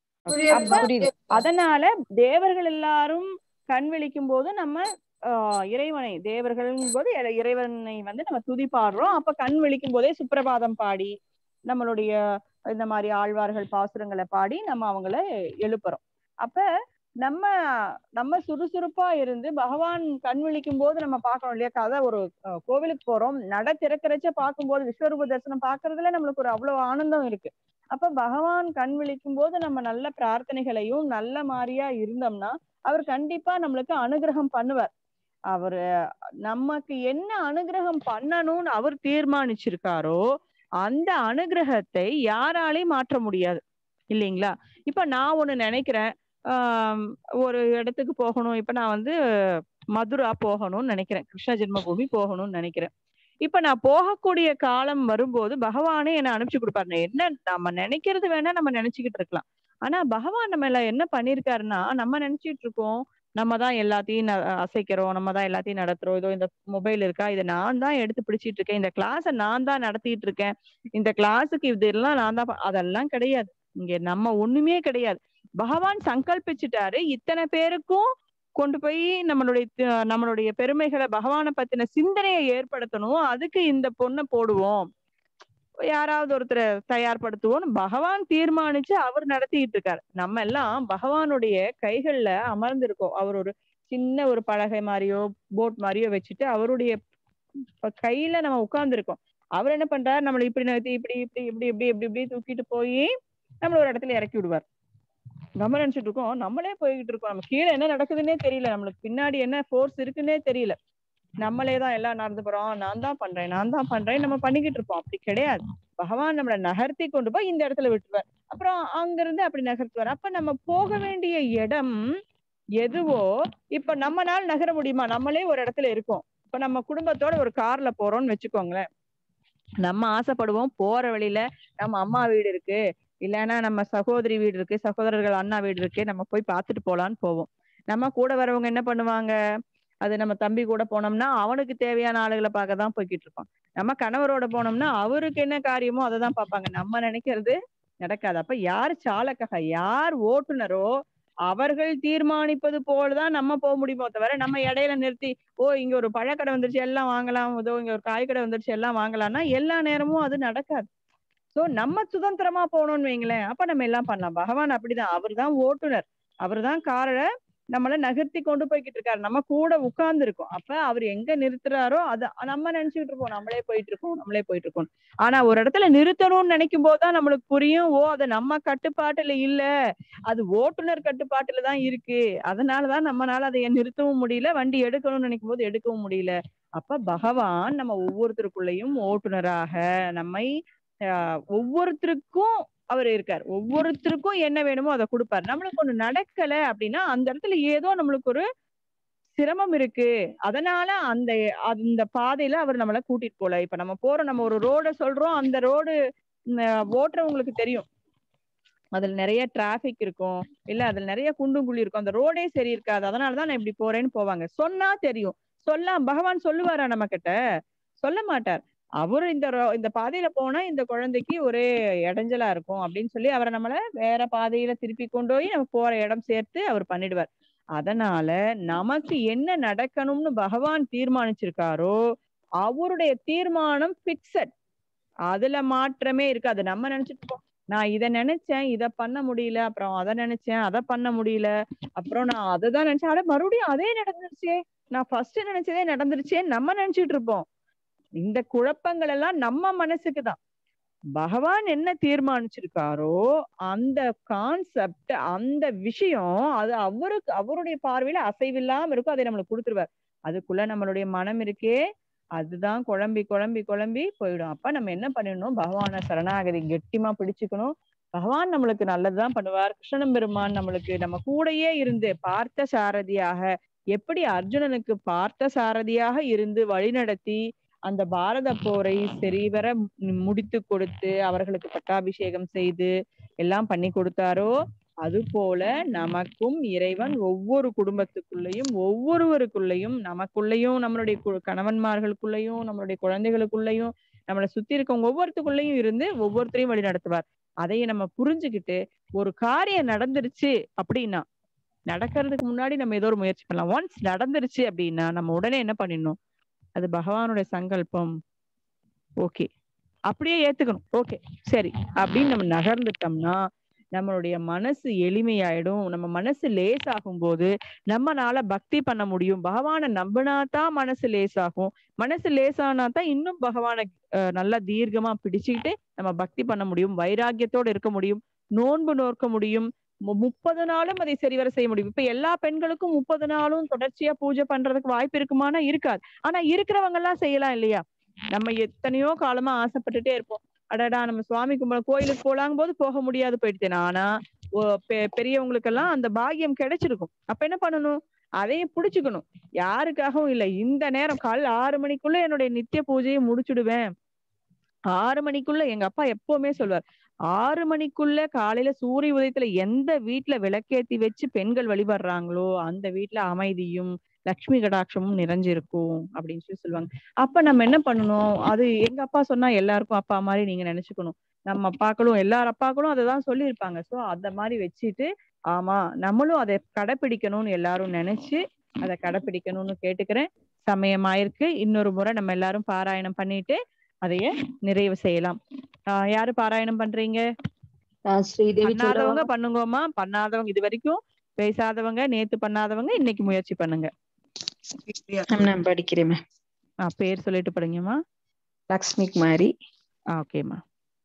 அப்ப அதனால தேவர்கள் எல்லாரும் கண் விழிக்கும் போது நம்ம ஆஹ் இறைவனை தேவர்கள் போது இறை- இறைவனை வந்து நம்ம துதி பாடுறோம் அப்ப கண் விழிக்கும் போதே சுப்பிரபாதம் பாடி நம்மளுடைய இந்த மாதிரி ஆழ்வார்கள் பாசுரங்களை பாடி நம்ம அவங்கள எழுப்புறோம் அப்ப நம்ம நம்ம சுறுசுறுப்பா இருந்து பகவான் கண் விழிக்கும் போது நம்ம பார்க்கணும் இல்லையா கதை ஒரு அஹ், கோவிலுக்கு போறோம் நட திறக்கிறச்ச பார்க்கும்போது விஸ்வரூப தரிசனம் பார்க்கறதுல நம்மளுக்கு ஒரு அவ்வளவு ஆனந்தம் இருக்கு அப்ப பகவான் கண் விழிக்கும் போது நம்ம நல்ல பிரார்த்தனைகளையும் நல்ல மாதிரியா இருந்தோம்னா அவர் கண்டிப்பா நம்மளுக்கு அனுகிரகம் பண்ணுவார் அவரு நமக்கு என்ன அனுகிரகம் பண்ணணும்னு அவர் தீர்மானிச்சிருக்காரோ அந்த அனுகிரகத்தை யாராலையும் மாற்ற முடியாது இல்லைங்களா இப்ப நான் ஒண்ணு நினைக்கிறேன் ஆஹ் ஒரு இடத்துக்கு போகணும் இப்ப நான் வந்து மதுரா போகணும்னு நினைக்கிறேன் கிருஷ்ண ஜென்மபூமி போகணும்னு நினைக்கிறேன் இப்ப நான் போகக்கூடிய காலம் வரும்போது பகவானே என்ன அனுப்பிச்சு கொடுப்பாரு நான் என்ன நம்ம நினைக்கிறது வேணா நம்ம நினைச்சுக்கிட்டு இருக்கலாம் ஆனா பகவான் நம்ம எல்லாம் என்ன பண்ணிருக்காருன்னா நம்ம நினைச்சிட்டு இருக்கோம் நம்ம தான் எல்லாத்தையும் ந- அசைக்கிறோம் நம்ம தான் எல்லாத்தையும் நடத்துறோம் இதோ இந்த மொபைல் இருக்கா இதை நான் தான் எடுத்து பிடிச்சிட்டு இருக்கேன் இந்த கிளாஸை நான் தான் நடத்திட்டு இருக்கேன் இந்த கிளாஸுக்கு இதெல்லாம் நான் தான் ப- அதெல்லாம் கிடையாது இங்க நம்ம ஒண்ணுமே கிடையாது பகவான் சங்கல்பிச்சுட்டாரு இத்தனை பேருக்கும் கொண்டு போய் நம்மளுடைய த- நம்மளுடைய பெருமைகளை பகவானை பத்தின சிந்தனையை ஏற்படுத்தணும் அதுக்கு இந்த பொண்ணை போடுவோம் யாராவது ஒருத்தரை தயார்படுத்துவோம்னு பகவான் தீர்மானிச்சு அவர் நடத்திட்டு இருக்காரு நம்ம எல்லாம் பகவானுடைய கைகள்ல அமர்ந்திருக்கோம் அவர் ஒரு சின்ன ஒரு பலகை மாதிரியோ போட் மாதிரியோ வச்சுட்டு அவருடைய ப- கையில நம்ம உட்கார்ந்துருக்கோம் அவர் என்ன பண்றாரு நம்மள இப்படி நகர்த்தி இப்படி இப்படி இப்படி இப்படி இப்படி இப்படி தூக்கிட்டு போய் நம்மள ஒரு இடத்துல இறக்கி விடுவார் நம்ம நினைச்சிட்டு இருக்கோம் நம்மளே போய்கிட்டு இருக்கோம் நம்ம கீழே என்ன நடக்குதுன்னே தெரியல நம்மளுக்கு பின்னாடி என்ன ஃபோர்ஸ் இருக்குன்னே தெரியல நம்மளே தான் எல்லாம் நடந்து போறோம் நான் தான் பண்றேன் நான் தான் பண்றேன் நம்ம பண்ணிக்கிட்டு இருப்போம் அப்படி கிடையாது பகவான் நம்மளை நகர்த்தி கொண்டு போய் இந்த இடத்துல விட்டுருவார் அப்புறம் அங்கிருந்து அப்படி நகர்த்துவார் அப்ப நம்ம போக வேண்டிய இடம் எதுவோ இப்ப நம்மனால நகர முடியுமா நம்மளே ஒரு இடத்துல இருக்கோம் இப்ப நம்ம குடும்பத்தோட ஒரு கார்ல போறோம்னு வச்சுக்கோங்களேன் நம்ம ஆசைப்படுவோம் போற வழியில நம்ம அம்மா வீடு இருக்கு இல்லைன்னா நம்ம சகோதரி வீடு இருக்கு சகோதரர்கள் அண்ணா வீடு இருக்கு நம்ம போய் பார்த்துட்டு போலான்னு போவோம் நம்ம கூட வரவங்க என்ன பண்ணுவாங்க அது நம்ம தம்பி கூட போனோம்னா அவனுக்கு தேவையான ஆளுகளை பார்க்க தான் போய்கிட்டு இருப்பான் நம்ம கணவரோட போனோம்னா அவருக்கு என்ன காரியமோ அதை தான் பார்ப்பாங்க நம்ம நினைக்கிறது நடக்காது அப்ப யார் சாலக்கக யார் ஓட்டுநரோ அவர்கள் தீர்மானிப்பது போலதான் நம்ம போக முடியுமோ தவிர நம்ம இடையில நிறுத்தி ஓ இங்க ஒரு பழக்கடை வந்துருச்சு எல்லாம் வாங்கலாம் இதோ இங்க ஒரு காய்கடை வந்துருச்சு எல்லாம் வாங்கலாம்னா எல்லா நேரமும் அது நடக்காது சோ நம்ம சுதந்திரமா போனோம்னு வைங்களேன் அப்ப நம்ம எல்லாம் பண்ணலாம் பகவான் அப்படிதான் அவர் தான் ஓட்டுநர் அவர் தான் காரை நம்மள நகர்த்தி கொண்டு போய்கிட்டு இருக்காரு நம்ம கூட உட்கார்ந்து இருக்கோம் அப்ப அவர் எங்க நிறுத்துறாரோ அத நம்ம நினைச்சுக்கிட்டு இருப்போம் நம்மளே போயிட்டு இருக்கோம் நம்மளே போயிட்டு இருக்கோம் ஆனா ஒரு இடத்துல நிறுத்தணும்னு நினைக்கும் போதுதான் நம்மளுக்கு புரியும் ஓ அது நம்ம கட்டுப்பாட்டுல இல்ல அது ஓட்டுநர் கட்டுப்பாட்டுல தான் இருக்கு அதனாலதான் நம்மளால அதை நிறுத்தவும் முடியல வண்டி எடுக்கணும்னு நினைக்கும் போது எடுக்கவும் முடியல அப்ப பகவான் நம்ம ஒவ்வொருத்தருக்குள்ளயும் ஓட்டுநராக நம்மை ஆஹ் ஒவ்வொருத்தருக்கும் அவர் இருக்கார் ஒவ்வொருத்தருக்கும் என்ன வேணுமோ அதை கொடுப்பார் நம்மளுக்கு ஒண்ணு நடக்கல அப்படின்னா அந்த இடத்துல ஏதோ நம்மளுக்கு ஒரு சிரமம் இருக்கு அதனால அந்த அந்த பாதையில அவர் நம்மள கூட்டிட்டு போல இப்ப நம்ம போறோம் நம்ம ஒரு ரோட சொல்றோம் அந்த ரோடு ஓட்டுறவங்களுக்கு தெரியும் அதுல நிறைய டிராபிக் இருக்கும் இல்ல அதுல நிறைய குண்டும் குழி இருக்கும் அந்த ரோடே சரி இருக்காது அதனாலதான் நான் இப்படி போறேன்னு போவாங்க சொன்னா தெரியும் சொல்ல பகவான் சொல்லுவாரா நம்ம கிட்ட சொல்ல மாட்டார் அவரு இந்த ரோ- இந்த பாதையில போனா இந்த குழந்தைக்கு ஒரே இடைஞ்சலா இருக்கும் அப்படின்னு சொல்லி அவரை நம்மள வேற பாதையில திருப்பி கொண்டு போய் நம்ம போற இடம் சேர்த்து அவர் பண்ணிடுவார் அதனால நமக்கு என்ன நடக்கணும்னு பகவான் தீர்மானிச்சிருக்காரோ அவருடைய தீர்மானம் பிக்சட் அதுல மாற்றமே இருக்காது நம்ம நினைச்சிட்டு இருப்போம் நான் இத நினைச்சேன் இத பண்ண முடியல அப்புறம் அதை நினைச்சேன் அதை பண்ண முடியல அப்புறம் நான் அதை தான் நினைச்சேன் அட மறுபடியும் அதே நடந்துருச்சே நான் ஃபர்ஸ்ட் நினைச்சதே நடந்துருச்சே நம்ம நினைச்சிட்டு இருப்போம் இந்த குழப்பங்கள் எல்லாம் நம்ம மனசுக்கு தான் பகவான் என்ன தீர்மானிச்சிருக்காரோ அந்த கான்செப்ட் அந்த விஷயம் அது அவருக்கு அவருடைய பார்வையில அசைவில்லாம இருக்கும் அதை நம்மளுக்கு கொடுத்துருவார் அதுக்குள்ள நம்மளுடைய மனம் இருக்கே அதுதான் குழம்பி குழம்பி குழம்பி போயிடும் அப்ப நம்ம என்ன பண்ணிடணும் பகவான சரணாகதி கெட்டிமா பிடிச்சுக்கணும் பகவான் நம்மளுக்கு நல்லதுதான் பண்ணுவார் கிருஷ்ணன் பெருமான் நம்மளுக்கு நம்ம கூடயே இருந்து பார்த்த சாரதியாக எப்படி அர்ஜுனனுக்கு பார்த்த சாரதியாக இருந்து வழிநடத்தி அந்த பாரத போரை சரிவர மு- முடித்து கொடுத்து அவர்களுக்கு பட்டாபிஷேகம் செய்து எல்லாம் பண்ணி கொடுத்தாரோ அது போல நமக்கும் இறைவன் ஒவ்வொரு குடும்பத்துக்குள்ளேயும் ஒவ்வொருவருக்குள்ளேயும் நமக்குள்ளேயும் நம்மளுடைய கு- கணவன்மார்களுக்குள்ளேயும் நம்மளுடைய குழந்தைகளுக்குள்ளேயும் நம்மளை சுத்தி இருக்கவங்க ஒவ்வொருத்துக்குள்ளேயும் இருந்து ஒவ்வொருத்தரையும் வழி நடத்துவார் அதையே நம்ம புரிஞ்சுக்கிட்டு ஒரு காரியம் நடந்துருச்சு அப்படின்னா நடக்கிறதுக்கு முன்னாடி நம்ம ஏதோ ஒரு முயற்சி பண்ணலாம் ஒன்ஸ் நடந்துருச்சு அப்படின்னா நம்ம உடனே என்ன பண்ணிடணும் அது பகவானுடைய சங்கல்பம் ஓகே அப்படியே ஏத்துக்கணும் ஓகே சரி அப்படின்னு நம்ம நகர்ந்துட்டோம்னா நம்மளுடைய மனசு எளிமையாயிடும் நம்ம மனசு லேசாகும் போது நம்மனால பக்தி பண்ண முடியும் பகவானை நம்பினா தான் மனசு லேசாகும் மனசு லேசானா தான் இன்னும் பகவானை அஹ், நல்லா தீர்க்கமா பிடிச்சுக்கிட்டு நம்ம பக்தி பண்ண முடியும் வைராக்கியத்தோட இருக்க முடியும் நோன்பு நோக்க முடியும் மு- முப்பது நாளும் அதை சரிவர செய்ய முடியும் இப்ப எல்லா பெண்களுக்கும் முப்பது நாளும் தொடர்ச்சியா பூஜை பண்றதுக்கு வாய்ப்பு இருக்குமானா இருக்காது ஆனா இருக்கிறவங்க எல்லாம் செய்யலாம் இல்லையா நம்ம எத்தனையோ காலமா ஆசைப்பட்டுட்டே இருப்போம் அடடா நம்ம சுவாமி கும்பல கோயிலுக்கு போலாங்கும் போது போக முடியாது போயிடுச்சு ஆனா ஓ- பெ- பெரியவங்களுக்கு எல்லாம் அந்த பாக்கியம் கிடைச்சிருக்கும் அப்ப என்ன பண்ணணும் அதையும் புடிச்சுக்கணும் யாருக்காகவும் இல்லை இந்த நேரம் காலைல ஆறு மணிக்குள்ள என்னுடைய நித்திய பூஜையை முடிச்சுடுவேன் ஆறு மணிக்குள்ள எங்க அப்பா எப்பவுமே சொல்வார் ஆறு மணிக்குள்ள காலையில சூரிய உதயத்துல எந்த வீட்டுல விளக்கேத்தி வச்சு பெண்கள் வழிபடுறாங்களோ அந்த வீட்டுல அமைதியும் லக்ஷ்மி கடாட்சமும் நிறைஞ்சிருக்கும் அப்படின்னு சொல்லி சொல்லுவாங்க அப்ப நம்ம என்ன பண்ணணும் அது எங்க அப்பா சொன்னா எல்லாருக்கும் அப்பா மாதிரி நீங்க நினைச்சுக்கணும் நம்ம அப்பாக்களும் எல்லார் அப்பாக்களும் அதை தான் சொல்லியிருப்பாங்க சோ அந்த மாதிரி வச்சுட்டு ஆமா நம்மளும் அதை கடைப்பிடிக்கணும்னு எல்லாரும் நினைச்சு அதை கடைப்பிடிக்கணும்னு கேட்டுக்கிறேன் சமயமாயிருக்கு இன்னொரு முறை நம்ம எல்லாரும் பாராயணம் பண்ணிட்டு அதைய நிறைவு செய்யலாம் ஆஹ் யாரு பாராயணம் பண்றீங்க ஸ்ரீதேவி பண்ணாதவங்க பண்ணுங்கம்மா பண்ணாதவங்க இது வரைக்கும் பேசாதவங்க நேத்து பண்ணாதவங்க இன்னைக்கு முயற்சி பண்ணுங்க நான் படிக்கிறேன் ஆ பேர் சொல்லிட்டு படிங்கம்மா லக்ஷ்மி குமாரி ஓகேம்மா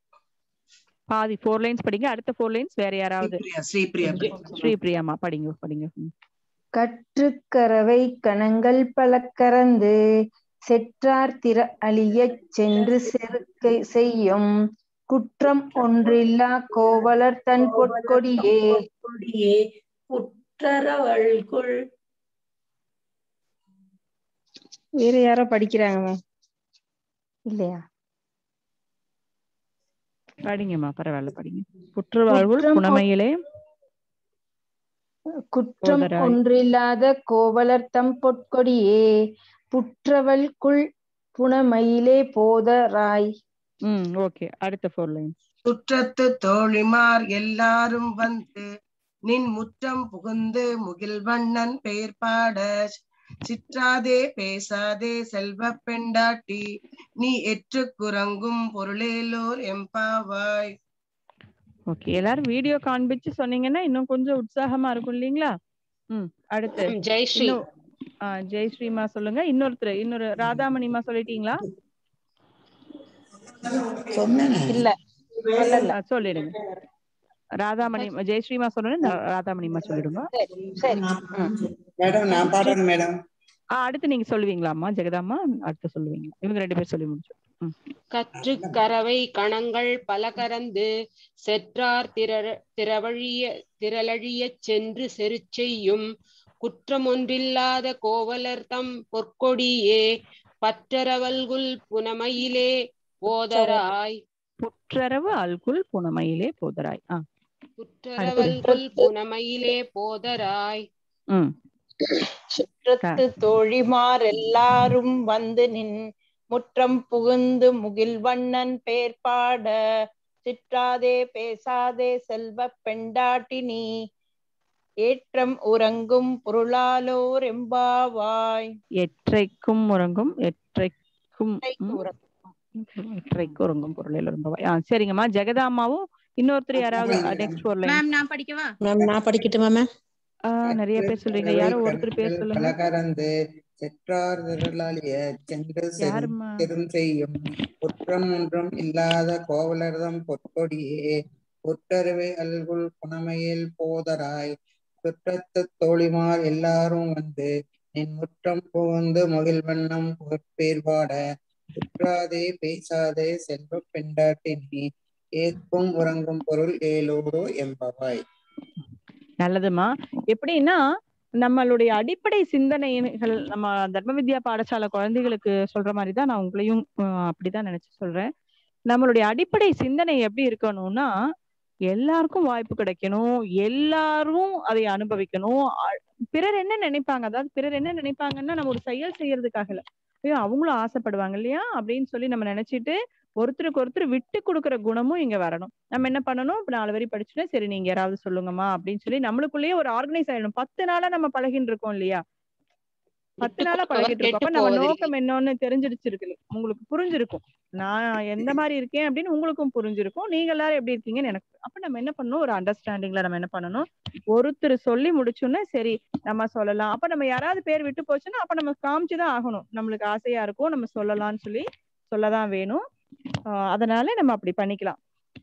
பாதி ஃபோர் லைன்ஸ் படிங்க அடுத்த ஃபோர் லைன்ஸ் வேற யாராவது ஸ்ரீபிரியா ஸ்ரீபிரியா ஸ்ரீபிரியாமா படிங்க படிங்க ம். கற்றுக்கரவை கணங்கள் பல கறந்து செற்றார் திற அழியச் சென்று செருக்கை செய்யும் குற்றம் ஒன்றில்லா கோவலர் தன் பொற்கொடியே கொடியே குற்றரவள்குள் வேற யாரோ படிக்கிறாங்க மேம் இல்லையா படிங்கம்மா பரவாயில்ல படிங்க புற்றுவாழ்வுள் குற்றம் புனமையிலே குற்றம் போதராய். ஒன்றில்லாத கோவலர் தம் பொற்கொடியே புற்றவள்குள் புனமயிலே போதராய் ம் ஓகே அடுத்த ஃபோர் லைன்ஸ் சுற்றத்து தோழிமார் எல்லாரும் வந்து நின் முற்றம் புகுந்து முகில் வண்ணன் பெயர் பாட சிற்றாதே பேசாதே செல்வ பெண்டாட்டி நீ எற்று குரங்கும் பொருளேலோர் எம்பாவாய் ஓகே எல்லாரும் வீடியோ காண்பிச்சு சொன்னீங்கன்னா இன்னும் கொஞ்சம் உற்சாகமா இருக்கும் இல்லைங்களா ம் அடுத்து ஜெயஸ்ரீ இன்னும் ஆ, ஜெயஸ்ரீமா சொல்லுங்க இன்னொருத்தர் இன்னொரு ராதாமணிமா சொல்லிட்டீங்களா இல்ல ஆ, சொல்லிடுங்க ராதாமணி ஜெயஸ்ரீமா சொல்லணும் ராதாமணிமா சொல்லிடுங்க மேடம் நான் பாடுறேன் மேடம் ஆ, அடுத்து நீங்க சொல்லுவீங்களாம்மா ஜெகதாம்மா அடுத்து சொல்லுவீங்க இவங்க ரெண்டு பேரும் சொல்லி முடிச்சோம் ம். கற்று கரவை கணங்கள் பல கரந்து செற்றார் திரற திரவழிய திரளழியச் சென்று செருச்செய்யும் குற்றமொன்றில்லாத கோவலர் தம் பொற்கொடியே பற்றரவல்குல் புனமையிலே போதராய் புற்றரவு அல்குல் புனமையிலே போதராய் ஆ புற்றரவல்குல் புனமையிலே போதராய் ம் சுற்றத்து தோழிமார் எல்லாரும் வந்து நின் முற்றம் புகுந்து முகில்வண்ணன் பேர் பாட சிற்றாதே பேசாதே செல்வ பெண்டாட்டி நீ ஏற்றம் உறங்கும் பொருளாலோர் எம்பாவாய் எற்றைக்கும் உறங்கும் எற்றைக்கும் எற்றைக்கு ம், உறங்கும். எற்றைக்கு உறங்கும் பொருளில் ரொம்ப ஆ சரிங்கம்மா ஜெகதாம்மாவும் இன்னொருத்தர் யாராவது நெக்ஸ்ட் ஒரு லைன் மேம் நான் படிக்கவா மேம் நான் படிக்கட்டுமா மேம் ஆ நிறைய பேர் சொல்றீங்க யாரோ ஒருத்தர் பேர் சொல்லுங்க பலகரந்து செற்றார் திரளாளிய சென்று யாரும்மா? செரும் செய்யும் குற்றம் ஒன்றும் இல்லாத கோவலர்தம் பொற்கொடியே புற்றறிவை அல்குல் புனமையில் போதராய் சுற்றத்து தோழிமார் எல்லாரும் வந்து நின் முற்றம் புகுந்து மகிழ்வண்ணம் பேர் பாட சுற்றாதே பேசாதே செல்வ பெண்டாட்டி நீ ஏற்கும் உறங்கும் பொருள் ஏலோரோ என்பவாய் நல்லதுமா எப்படின்னா நம்மளுடைய அடிப்படை சிந்தனைகள் நம்ம தர்ம வித்யா பாடசாலை குழந்தைகளுக்கு சொல்ற மாதிரி தான் நான் உங்களையும் அஹ், அப்படிதான் நினைச்சு சொல்றேன் நம்மளுடைய அடிப்படை சிந்தனை எப்படி இருக்கணும்னா எல்லாருக்கும் வாய்ப்பு கிடைக்கணும் எல்லாரும் அதை அனுபவிக்கணும் அ- பிறர் என்ன நினைப்பாங்க அதாவது பிறர் என்ன நினைப்பாங்கன்னா நம்ம ஒரு செயல் செய்யறதுக்காக இல்ல ஐயோ அவங்களும் ஆசைப்படுவாங்க இல்லையா அப்படின்னு சொல்லி நம்ம நினைச்சிட்டு ஒருத்தருக்கு ஒருத்தர் விட்டு கொடுக்குற குணமும் இங்க வரணும் நம்ம என்ன பண்ணணும் இப்ப நாலு வரி படிச்சுட்டு சரி நீங்க யாராவது சொல்லுங்கம்மா அப்படின்னு சொல்லி நம்மளுக்குள்ளேயே ஒரு ஆர்கனைஸ் ஆயிடணும் பத்து நாளா நம்ம பழகின்னு இருக்கோம் இல்லையா பத்து விட்டு நாளா கொடுப்பவர் பழகிட்டு இருக்கோம் அப்ப கெட்டுப் நம்ம போவதில்லை. நோக்கம் என்னன்னு தெரிஞ்சிடுச்சிருக்கு உங்களுக்கு புரிஞ்சிருக்கும் நான் எந்த மாதிரி இருக்கேன் அப்படின்னு உங்களுக்கும் புரிஞ்சிருக்கும் நீங்க எல்லாரும் எப்படி இருக்கீங்கன்னு எனக்கு அப்ப நம்ம என்ன பண்ணணும் ஒரு அண்டர்ஸ்டாண்டிங்ல நம்ம என்ன பண்ணணும் ஒருத்தர் சொல்லி முடிச்சோன்னே சரி நம்ம சொல்லலாம் அப்ப நம்ம யாராவது பேர் விட்டு போச்சுன்னா அப்ப நம்ம காமிச்சுதான் ஆகணும் நம்மளுக்கு ஆசையா இருக்கும் நம்ம சொல்லலாம்னு சொல்லி சொல்லதான் வேணும் ஆஹ் அதனால நம்ம அப்படி பண்ணிக்கலாம்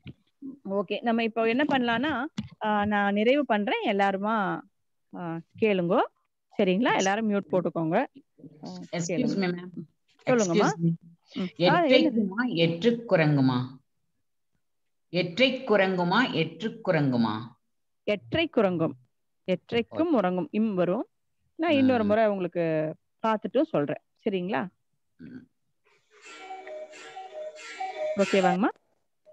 ஓகே நம்ம இப்போ என்ன பண்ணலாம்னா ஆஹ் நான் நிறைவு பண்றேன் எல்லாருமா ஆஹ் கேளுங்கோ சரிங்களா எல்லாரும் மியூட் போட்டுக்கோங்க ஆஹ் எக்ஸ்கியூஸ் கேளுங்க. மீ மேம் சொல்லுங்கம்மா ம். ஆ, என்னது? எற்றைக்குமா எற்றுக்குரங்குமா எற்றைக்குரங்குமா எற்றுக்குரங்குமா எற்றை குரங்கும் எற்றைக்கும் உறங்கும் இம் வரும் நான் இன்னொரு முறை உங்களுக்கு பார்த்துட்டும் சொல்றேன் சரிங்களா ஓகேவாங்கம்மா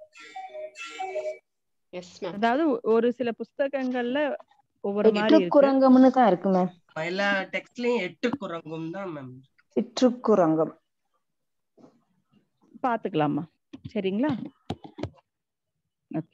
எஸ் மேம் அதாவது ஒ- ஒரு சில புஸ்தகங்கள்ல ஒவ்வொரு மாதிரி இருக்கு சிற்றுக்குரங்கம்னு தான் இருக்கு மேம் எல்லா டெக்ஸ்ட்லயும் எட்டு குரங்கும் தான் மேம் சிற்றுக்குரங்கம் பாத்துக்கலாமா சரிங்களா ஓகே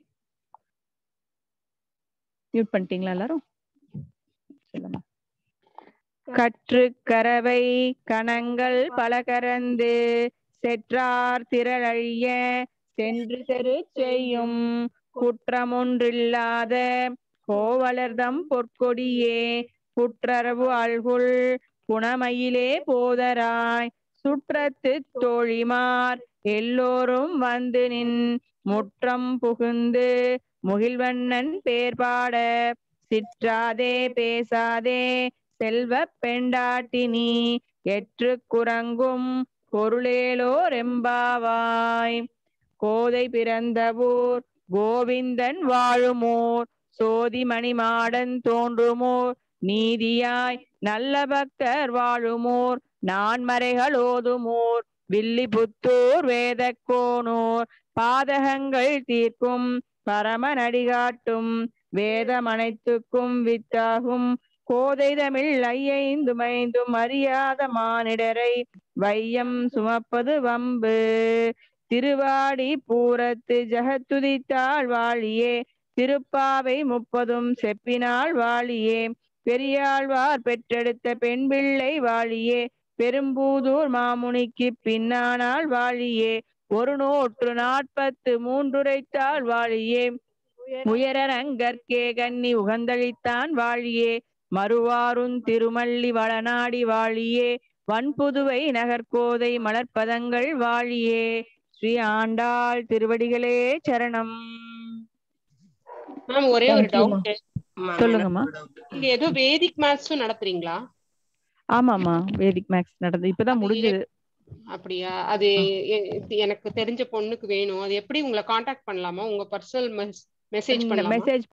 மியூட் பண்ணிட்டீங்களா எல்லாரும் சொல்லுங்க கற்று கரவை கணங்கள் பல கரந்து செற்றார் திரளழிய சென்று செரு செய்யும் குற்றமொன்றில்லாத கோவலர்தம் பொற்கொடியே புற்றரவு அல்குல் புனமையிலே போதராய் சுற்றத்து தோழிமார் எல்லோரும் வந்து நின் முற்றம் புகுந்து முகில்வண்ணன் பேர் பாட சிற்றாதே பேசாதே செல்வ பெண்டாட்டினி எற்று குரங்கும் பொருளேலோர் எம்பாவாய் கோதை பிறந்த ஊர் கோவிந்தன் வாழுமோர் சோதிமணி மாடன் தோன்றுமோர் நீதியாய் நல்ல பக்தர் வாழுமோர் நான்மறைகள் ஓதுமோர் வில்லிபுத்தூர் வேதக்கோனூர் பாதகங்கள் தீர்க்கும் பரமநடி காட்டும் வேதம் அனைத்துக்கும் வித்தாகும் கோதை தமிழ் ஐயைந்து மைந்தும் அறியாத மானிடரை வையம் சுமப்பது வம்பு திருவாடி பூரத்து ஜகத்துதித்தாள் வாழியே திருப்பாவை முப்பதும் செப்பினாள் வாழியே பெரியாழ்வார் பெற்றெடுத்த பெண் பிள்ளை வாழியே பெரும்பூதூர் மாமுனிக்கு பின்னானாள் வாழியே ஒரு நூற்று நாற்பத்து மூன்றுரைத்தாள் வாழியே உயரரங்கற்கே கன்னி உகந்தளித்தான் வாழியே மறுவாருந் திருமல்லி வளநாடி வாழியே வன்புதுவை நகர்கோதை மலர்ப்பதங்கள் வாழியே ஸ்ரீ ஆண்டாள் திருவடிகளே சரணம் மேம் ஒரே ஒரு Thank you, ma'am. டவுட் சொல்லுங்கம்மா இங்க ஏதோ வேதிக் மேத்ஸும் நடத்துறீங்களா ஆமாம்மா வேதிக் மேக்ஸ் நடந்து இப்பதான் முடிஞ்சது அப்படியா அது எ- இது எனக்கு தெரிஞ்ச பொண்ணுக்கு வேணும் அது எப்படி உங்களை காண்டாக்ட் பண்ணலாமா உங்க பர்சனல் மெசேஜ் பண்ணலாமா மெசேஜ்